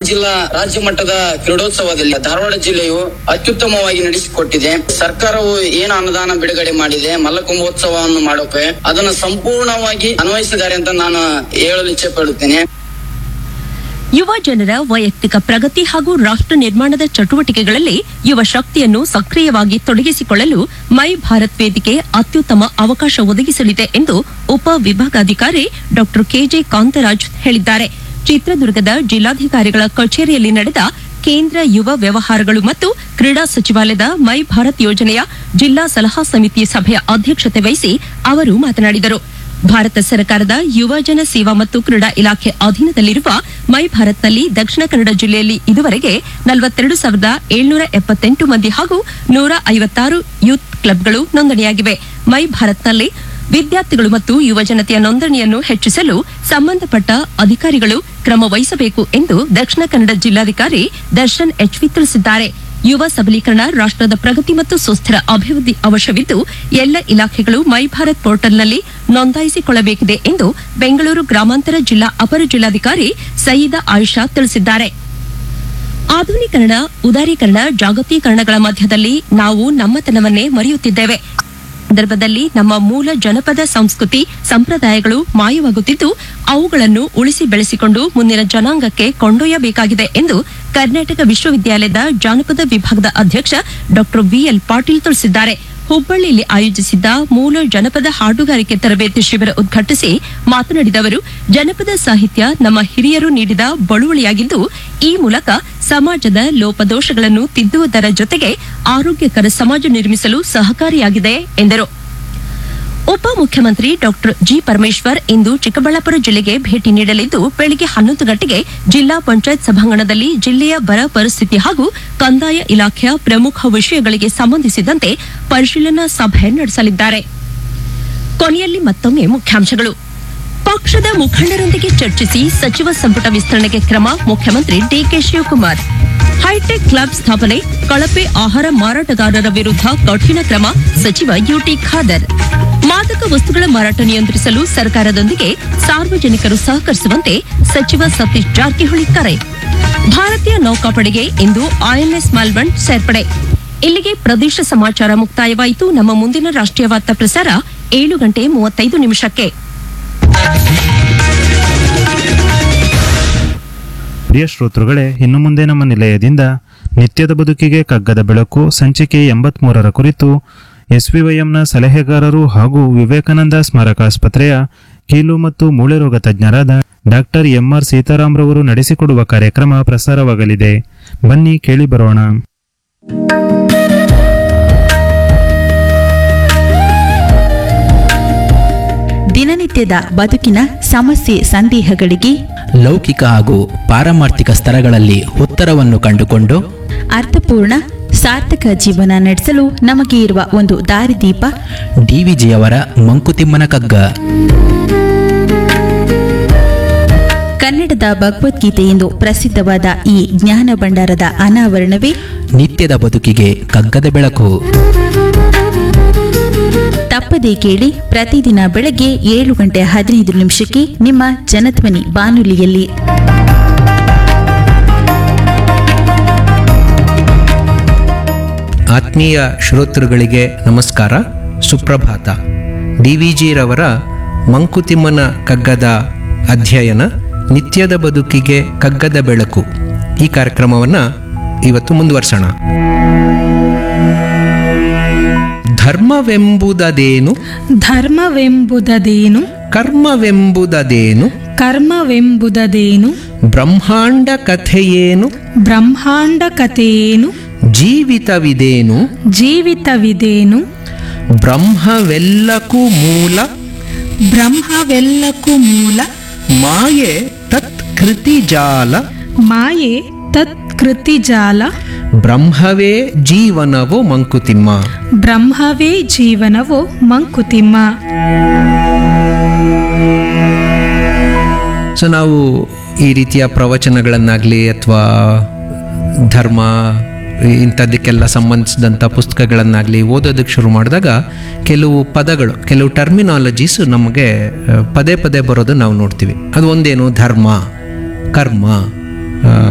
ಜಿಲ್ಲಾ ರಾಜ್ಯ ಮಟ್ಟದ ಕ್ರೀಡೋತ್ಸವದಲ್ಲಿ ಧಾರವಾಡ ಜಿಲ್ಲೆಯು ಅತ್ಯುತ್ತಮವಾಗಿ ನಡೆಸಿಕೊಟ್ಟಿದೆ ಸರ್ಕಾರವು ಏನು ಅನುದಾನ ಬಿಡುಗಡೆ ಮಾಡಿದೆ ಮಲ್ಲಕುಂಭೋತ್ಸವವನ್ನು ಮಾಡೋಕೆ ಅದನ್ನು ಸಂಪೂರ್ಣವಾಗಿ ಅನ್ವಯಿಸಿದ್ದಾರೆ ಅಂತ ನಾನು ಹೇಳಲು ಇಚ್ಛೆ ಪಡುತ್ತೇನೆ ಯುವ ಜನರ ವೈಯಕ್ತಿಕ ಪ್ರಗತಿ ಹಾಗೂ ರಾಷ್ಟ್ರ ನಿರ್ಮಾಣದ ಚಟುವಟಿಕೆಗಳಲ್ಲಿ ಯುವ ಶಕ್ತಿಯನ್ನು ಸಕ್ರಿಯವಾಗಿ ತೊಡಗಿಸಿಕೊಳ್ಳಲು ಮೈ ಭಾರತ್ ವೇದಿಕೆ ಅತ್ಯುತ್ತಮ ಅವಕಾಶ ಒದಗಿಸಲಿದೆ ಎಂದು ಉಪ ವಿಭಾಗಾಧಿಕಾರಿ ಡಾ ಕೆಜೆ ಕಾಂತರಾಜ್ ಹೇಳಿದ್ದಾರೆ ಚಿತ್ರದುರ್ಗದ ಜಿಲ್ಲಾಧಿಕಾರಿಗಳ ಕಚೇರಿಯಲ್ಲಿ ನಡೆದ ಕೇಂದ್ರ ಯುವ ವ್ಯವಹಾರಗಳು ಮತ್ತು ಕ್ರೀಡಾ ಸಚಿವಾಲಯದ ಮೈ ಭಾರತ್ ಯೋಜನೆಯ ಜಿಲ್ಲಾ ಸಲಹಾ ಸಮಿತಿ ಸಭೆಯ ಅಧ್ಯಕ್ಷತೆ ವಹಿಸಿ ಅವರು ಮಾತನಾಡಿದರು ಭಾರತ ಸರ್ಕಾರದ ಯುವಜನ ಸೇವಾ ಮತ್ತು ಕ್ರೀಡಾ ಇಲಾಖೆ ಅಧೀನದಲ್ಲಿರುವ ಮೈ ಭಾರತ್ನಲ್ಲಿ ದಕ್ಷಿಣ ಕನ್ನಡ ಜಿಲ್ಲೆಯಲ್ಲಿ ಇದುವರೆಗೆ ನಲವತ್ತೆರಡು ಸಾವಿರದ ಏಳ್ನೂರ ಎಪ್ಪತ್ತೆಂಟು ಮಂದಿ ಹಾಗೂ ನೂರ ಐವತ್ತಾರು ಯೂತ್ ಕ್ಲಬ್ಗಳು ನೋಂದಣಿಯಾಗಿವೆ ಮೈ ಭಾರತ್ನಲ್ಲಿ ವಿದ್ಯಾರ್ಥಿಗಳು ಮತ್ತು ಯುವಜನತೆಯ ನೋಂದಣಿಯನ್ನು ಹೆಚ್ಚಿಸಲು ಸಂಬಂಧಪಟ್ಟ ಅಧಿಕಾರಿಗಳು ಕ್ರಮ ವಹಿಸಬೇಕು ಎಂದು ದಕ್ಷಿಣ ಕನ್ನಡ ಜಿಲ್ಲಾಧಿಕಾರಿ ದರ್ಶನ್ ಎಚ್ವಿ ತಿಳಿಸಿದ್ದಾರೆ ಯುವ ಸಬಲೀಕರಣ ರಾಷ್ಟ್ರದ ಪ್ರಗತಿ ಮತ್ತು ಸುಸ್ಥಿರ ಅಭಿವೃದ್ಧಿ ಅವಶ್ಯವಿದ್ದು ಎಲ್ಲ ಇಲಾಖೆಗಳು ಮೈ ಭಾರತ್ ಪೋರ್ಟಲ್ನಲ್ಲಿ ನೋಂದಾಯಿಸಿಕೊಳ್ಳಬೇಕಿದೆ ಎಂದು ಬೆಂಗಳೂರು ಗ್ರಾಮಾಂತರ ಜಿಲ್ಲಾ ಅಪರ ಜಿಲ್ಲಾಧಿಕಾರಿ ಸಯೀದಾ ಆಯಿಷಾ ತಿಳಿಸಿದ್ದಾರೆ ಆಧುನೀಕರಣ ಉದಾರೀಕರಣ ಜಾಗತೀಕರಣಗಳ ಮಧ್ಯದಲ್ಲಿ ನಾವು ನಮ್ಮತನವನ್ನೇ ಮರೆಯುತ್ತಿದ್ದೇವೆ ಸಂದರ್ಭದಲ್ಲಿ ನಮ್ಮ ಮೂಲ ಜನಪದ ಸಂಸ್ಕೃತಿ ಸಂಪ್ರದಾಯಗಳು ಮಾಯವಾಗುತ್ತಿದ್ದು ಅವುಗಳನ್ನು ಉಳಿಸಿ ಬೆಳೆಸಿಕೊಂಡು ಮುಂದಿನ ಜನಾಂಗಕ್ಕೆ ಕೊಂಡೊಯ್ಯಬೇಕಾಗಿದೆ ಎಂದು ಕರ್ನಾಟಕ ವಿಶ್ವವಿದ್ಯಾಲಯದ ಜಾನಪದ ವಿಭಾಗದ ಅಧ್ಯಕ್ಷ ಡಾ ವಿಎಲ್ ಪಾಟೀಲ್ ತಿಳಿಸಿದ್ದಾರೆ ಹುಬ್ಬಳ್ಳಿಯಲ್ಲಿ ಆಯೋಜಿಸಿದ್ದ ಮೂಲ ಜನಪದ ಹಾಡುಗಾರಿಕೆ ತರಬೇತಿ ಶಿಬಿರ ಉದ್ಘಾಟಿಸಿ ಮಾತನಾಡಿದ ಅವರು ಜನಪದ ಸಾಹಿತ್ಯ ನಮ್ಮ ಹಿರಿಯರು ನೀಡಿದ ಬಳುವಳಿಯಾಗಿದ್ದು ಈ ಮೂಲಕ ಸಮಾಜದ ಲೋಪದೋಷಗಳನ್ನು ತಿದ್ದುವುದರ ಜೊತೆಗೆ ಆರೋಗ್ಯಕರ ಸಮಾಜ ನಿರ್ಮಿಸಲು ಸಹಕಾರಿಯಾಗಿದೆ ಎಂದರು ಉಪಮುಖ್ಯಮಂತ್ರಿ ಡಾಕ್ಟರ್ ಜಿ ಪರಮೇಶ್ವರ್ ಇಂದು ಚಿಕ್ಕಬಳ್ಳಾಪುರ ಜಿಲ್ಲೆಗೆ ಭೇಟಿ ನೀಡಲಿದ್ದು ಬೆಳಗ್ಗೆ ಹನ್ನೊಂದು ಗಂಟೆಗೆ ಜಿಲ್ಲಾ ಪಂಚಾಯತ್ ಸಭಾಂಗಣದಲ್ಲಿ ಜಿಲ್ಲೆಯ ಬರ ಪರಿಸ್ಥಿತಿ ಹಾಗೂ ಕಂದಾಯ ಇಲಾಖೆಯ ಪ್ರಮುಖ ವಿಷಯಗಳಿಗೆ ಸಂಬಂಧಿಸಿದಂತೆ ಪರಿಶೀಲನಾ ಸಭೆ ನಡೆಸಲಿದ್ದಾರೆ ಕೊನೆಯಲ್ಲಿ ಮತ್ತೊಮ್ಮೆ ಮುಖ್ಯಾಂಶಗಳು ಪಕ್ಷದ ಮುಖಂಡರೊಂದಿಗೆ ಚರ್ಚಿಸಿ ಸಚಿವ ಸಂಪುಟ ವಿಸ್ತರಣೆಗೆ ಕ್ರಮ ಮುಖ್ಯಮಂತ್ರಿ ಡಿಕೆ ಶಿವಕುಮಾರ್ ಹೈಟೆಕ್ ಕ್ಲಬ್ ಸ್ಥಾಪನೆ ಕಳಪೆ ಆಹಾರ ಮಾರಾಟಗಾರರ ವಿರುದ್ಧ ಕಠಿಣ ಕ್ರಮ ಸಚಿವ ಯುಟಿ ಖಾದರ್ ಮಾದಕ ವಸ್ತುಗಳ ಮಾರಾಟ ನಿಯಂತ್ರಿಸಲು ಸರ್ಕಾರದೊಂದಿಗೆ ಸಾರ್ವಜನಿಕರು ಸಹಕರಿಸುವಂತೆ ಸಚಿವ ಸತೀಶ್ ಜಾರಕಿಹೊಳಿ ಕರೆ ಭಾರತೀಯ ನೌಕಾಪಡೆಗೆ ಇಂದು ಐಎನ್ಎಸ್ ಮಾಲ್ವಂಡ್ ಸೇರ್ಪಡೆ ಇಲ್ಲಿಗೆ ಪ್ರದೇಶ ಸಮಾಚಾರ ಮುಕ್ತಾಯವಾಯಿತು ನಮ್ಮ ಮುಂದಿನ ರಾಷ್ಟ್ರೀಯ ವಾರ್ತಾ ಪ್ರಸಾರ ಏಳು ಗಂಟೆ ಮೂವತ್ತೈದು ನಿಮಿಷಕ್ಕೆ ಪ್ರಿಯ ಶ್ರೋತೃಗಳೇ ಇನ್ನು ಮುಂದೆ ನಮ್ಮ ನಿಲಯದಿಂದ ನಿತ್ಯದ ಬದುಕಿಗೆ ಕಗ್ಗದ ಬೆಳಕು ಸಂಚಿಕೆ ಎಂಬತ್ಮೂರರ ಕುರಿತು ಎಸ್ವಿವೈಎಂನ ಸಲಹೆಗಾರರು ಹಾಗೂ ವಿವೇಕಾನಂದ ಸ್ಮಾರಕಾಸ್ಪತ್ರೆಯ ಕೀಲು ಮತ್ತು ಮೂಳೆ ರೋಗ ತಜ್ಞರಾದ ಡಾಕ್ಟರ್ ಎಂಆರ್ ಸೀತಾರಾಮ್ರವರು ನಡೆಸಿಕೊಡುವ ಕಾರ್ಯಕ್ರಮ ಪ್ರಸಾರವಾಗಲಿದೆ ಬನ್ನಿ ಕೇಳಿ ಬರೋಣ ದಿನನಿತ್ಯದ ಬದುಕಿನ ಸಮಸ್ಯೆ ಸಂದೇಹಗಳಿಗೆ ಲೌಕಿಕ ಹಾಗೂ ಪಾರಮಾರ್ಥಿಕ ಸ್ತರಗಳಲ್ಲಿ ಉತ್ತರವನ್ನು ಕಂಡುಕೊಂಡು ಅರ್ಥಪೂರ್ಣ ಸಾರ್ಥಕ ಜೀವನ ನಡೆಸಲು ನಮಗೆ ಇರುವ ಒಂದು ದಾರಿದೀಪ ಡಿವಿಜಿಯವರ ಮಂಕುತಿಮ್ಮನ ಕಗ್ಗ ಕನ್ನಡದ ಭಗವದ್ಗೀತೆ ಎಂದು ಪ್ರಸಿದ್ಧವಾದ ಈ ಜ್ಞಾನ ಭಂಡಾರದ ಅನಾವರಣವೇ ನಿತ್ಯದ ಬದುಕಿಗೆ ಕಗ್ಗದ ಬೆಳಕು ತಪ್ಪದೇ ಕೇಳಿ ಪ್ರತಿದಿನ ಬೆಳಗ್ಗೆ ಏಳು ಗಂಟೆ ಹದಿನೈದು ನಿಮಿಷಕ್ಕೆ ನಿಮ್ಮ ಜನಧ್ವನಿ ಬಾನುಲಿಯಲ್ಲಿ ಆತ್ಮೀಯ ಶ್ರೋತೃಗಳಿಗೆ ನಮಸ್ಕಾರ ಸುಪ್ರಭಾತ ಡಿ ವಿ ಜಿರವರ ಮಂಕುತಿಮ್ಮನ ಕಗ್ಗದ ಅಧ್ಯಯನ ನಿತ್ಯದ ಬದುಕಿಗೆ ಕಗ್ಗದ ಬೆಳಕು ಈ ಕಾರ್ಯಕ್ರಮವನ್ನು ಇವತ್ತು ಮುಂದುವರ್ಸೋಣ ಧರ್ಮವೆಂಬುದದೇನು ಧರ್ಮವೆಂಬುದದೇನು ಕರ್ಮವೆಂಬುದದೇನು ಕರ್ಮವೆಂಬುದದೇನು ಬ್ರಹ್ಮಾಂಡ ಕಥೆಯೇನು ಬ್ರಹ್ಮಾಂಡ ಕಥೆಯೇನು ಜೀವಿತವಿದೇನು ಜೀವಿತವಿದೇನು ಬ್ರಹ್ಮವೆಲ್ಲಕ್ಕೂ ಮೂಲ ಬ್ರಹ್ಮವೆಲ್ಲಕ್ಕೂ ಮೂಲ ಮಾಯೆ ತತ್ಕೃತಿ ಜಾಲ ಮಾಯೆ ತತ್ಕೃತಿ ಜಾಲ ಬ್ರಹ್ಮವೇ ಜೀವನವೋ ಮಂಕುತಿಮ್ಮ ಬ್ರಹ್ಮವೇ ಜೀವನವೋ ಮಂಕುತಿಮ್ಮ ಸೊ ನಾವು ಈ ರೀತಿಯ ಪ್ರವಚನಗಳನ್ನಾಗಲಿ ಅಥವಾ ಧರ್ಮ ಇಂಥದ್ದಕ್ಕೆಲ್ಲ ಸಂಬಂಧಿಸಿದಂಥ ಪುಸ್ತಕಗಳನ್ನಾಗಲಿ ಓದೋದಕ್ಕೆ ಶುರು ಮಾಡಿದಾಗ ಕೆಲವು ಪದಗಳು ಕೆಲವು ಟರ್ಮಿನಾಲಜೀಸ್ ನಮಗೆ ಆ, ಪದೇ ಪದೇ ಬರೋದು ನಾವು ನೋಡ್ತೀವಿ ಅದು ಒಂದೇನು ಧರ್ಮ ಕರ್ಮ ಆ,